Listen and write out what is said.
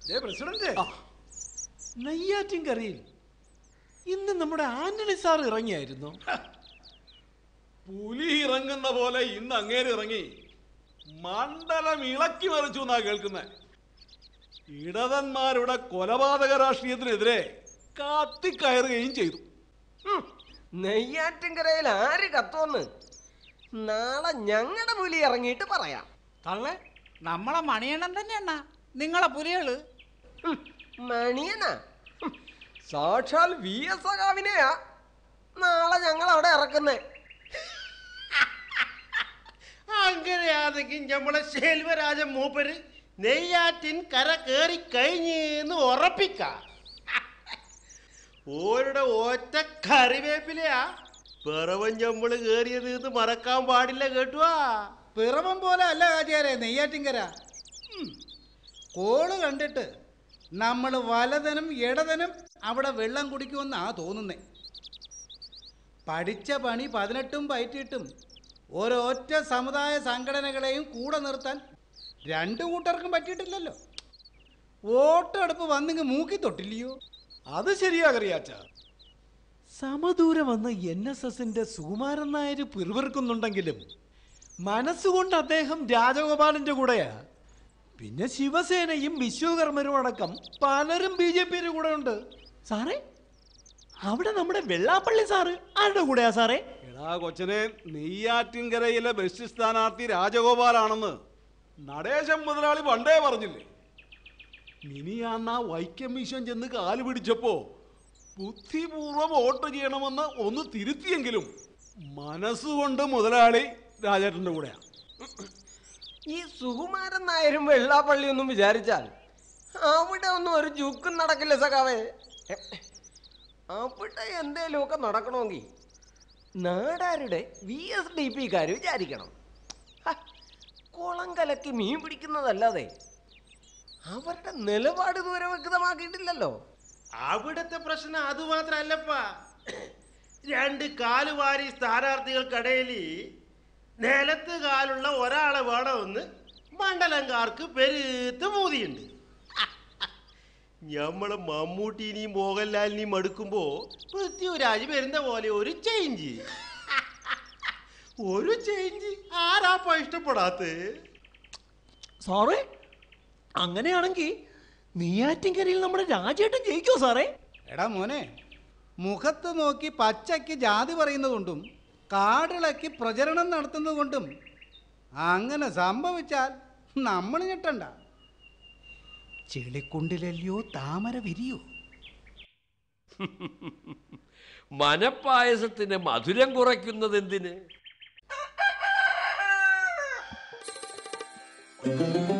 ഏ പ്രസിഡന്റ് നെയ്യാറ്റിൻകരയിൽ ഇന്ന് നമ്മുടെ ആന്റണി സാർ ഇറങ്ങിയായിരുന്നു പുലി ഇറങ്ങുന്ന പോലെ ഇന്ന് അങ്ങേര് ഇറങ്ങി മണ്ഡലം ഇളക്കി മറിച്ചു എന്നാ കേൾക്കുന്നത് ഇടതന്മാരുടെ കൊലപാതക രാഷ്ട്രീയത്തിനെതിരെ കത്തിക്കയറുകയും ചെയ്തു ഹും, നെയ്യാറ്റിൻകരയിൽ ആര് കത്തോന്ന് നാളെ ഞങ്ങളുടെ പുലി ഇറങ്ങിയിട്ട് പറയാം തള്ളേ നമ്മളെ മണിയണ്ണൻ തന്നെയണ്ണ നിങ്ങളെ പുലികള് ഹും, മണിയനാ ഹും, സാക്ഷാൽ വി എസ് സഖാവിനെയാ നാളെ ഞങ്ങൾ അവിടെ ഇറക്കുന്നേ അങ്ങനെയാണെങ്കിൽ നമ്മളെ ശെൽവരാജൻ മൂപ്പര് നെയ്യാറ്റിൻ കര കയറി കഴിഞ്ഞെന്ന് ഉറപ്പിക്കാം ഓരുടെ ഒറ്റ കറിവേപ്പിലയാ പിറവൻ ഞമ്മള് കേറിയത് എന്ന് മറക്കാൻ പാടില്ല കേട്ടുവാ പിറവം പോലെ അല്ല കാജിയാരെ നെയ്യാറ്റിൻകര ഉം. കോള് കണ്ടിട്ട് നമ്മൾ വലതനും ഇടതനും അവിടെ വെള്ളം കുടിക്കുമെന്നാ തോന്നുന്നേ പഠിച്ച പണി പതിനെട്ടും പയറ്റിയിട്ടും ഒരൊറ്റ സമുദായ സംഘടനകളെയും കൂടെ നിർത്താൻ രണ്ടു കൂട്ടർക്കും പറ്റിയിട്ടില്ലല്ലോ വോട്ടെടുപ്പ് വന്നിങ്ങ് മൂക്കി തൊട്ടില്ലയോ അത് ശരിയാ കറിയാച്ച സമദൂരം വന്ന് എൻ എസ് എസിന്റെ സുകുമാരൻ നായർ പിറുപിറുക്കുന്നുണ്ടെങ്കിലും മനസ്സുകൊണ്ട് അദ്ദേഹം രാജഗോപാലിന്റെ കൂടെയാ പിന്നെ ശിവസേനയും വിശ്വകർമ്മരും അടക്കം പലരും ബി ജെ പിയുടെ കൂടെ ഉണ്ട് സാറേ അവിടെ നമ്മുടെ വെള്ളാപ്പള്ളി സാറ് ആരുടെ കൂടെയാ സാറേ എടാ കൊച്ചനെ നെയ്യാറ്റിൻകരയിലെ ബെസ്റ്റ് സ്ഥാനാർത്ഥി രാജഗോപാലാണെന്ന് നടേശൻ മുതലാളി പണ്ടേ പറഞ്ഞില്ലേ മിനിയാന്ന വൈക്കം മിഷൻ ചെന്ന് കാല് പിടിച്ചപ്പോ ബുദ്ധിപൂർവം വോട്ട് ചെയ്യണമെന്ന് ഒന്ന് തിരുത്തിയെങ്കിലും മനസ്സുകൊണ്ട് മുതലാളി രാജേട്ടന്റെ കൂടെയാ ഈ സുകുമാരൻ നായരും വെള്ളാപ്പള്ളി ഒന്നും വിചാരിച്ചാൽ അവിടെ ഒന്നും ഒരു ചുക്കും നടക്കില്ല സഖാവേ അവിടെ എന്തേലുമൊക്കെ നടക്കണമെങ്കിൽ നാടാരുടെ വി എസ് ഡി പിക്കാർ വിചാരിക്കണം ഹ, കുളം കലക്കി മീൻ പിടിക്കുന്നതല്ലാതെ അവരുടെ നിലപാട് ഇതുവരെ വ്യക്തമാക്കിയിട്ടില്ലല്ലോ അവിടുത്തെ പ്രശ്നം അത് മാത്രല്ലപ്പാ രണ്ട് കാലുവാരി സ്ഥാനാർത്ഥികൾക്കിടയിൽ നിലത്ത് കാലുള്ള ഒരാളെ വേണമെന്ന് മണ്ഡലംകാർക്ക് പെരുത്ത് മൂതിയുണ്ട് ഞമ്മളെ മമ്മൂട്ടിനെയും മോഹൻലാലിനെയും അടുക്കുമ്പോ പൃഥ്വിരാജ് വരുന്ന പോലെ ഒരു ചേഞ്ച് ഒരു ചേഞ്ച് ആരാപ്പ ഇഷ്ടപ്പെടാത്തത് സാറേ അങ്ങനെയാണെങ്കിൽ നെയ്യാറ്റിൻകരയിൽ നമ്മുടെ രാജേട്ടൻ ജയിക്കോ സാറേ എടാ മോനെ മുഖത്ത് നോക്കി പച്ചയ്ക്ക് ജാതി പറയുന്നതുകൊണ്ടും കാടിളക്കി പ്രചരണം നടത്തുന്നതുകൊണ്ടും അങ്ങനെ സംഭവിച്ചാൽ നമ്മൾ ഞെട്ടണ്ട ചെളിക്കുണ്ടിലല്ലയോ താമര വിരിയോ മനപ്പായസത്തിന് മധുരം കുറയ്ക്കുന്നത് എന്തിന്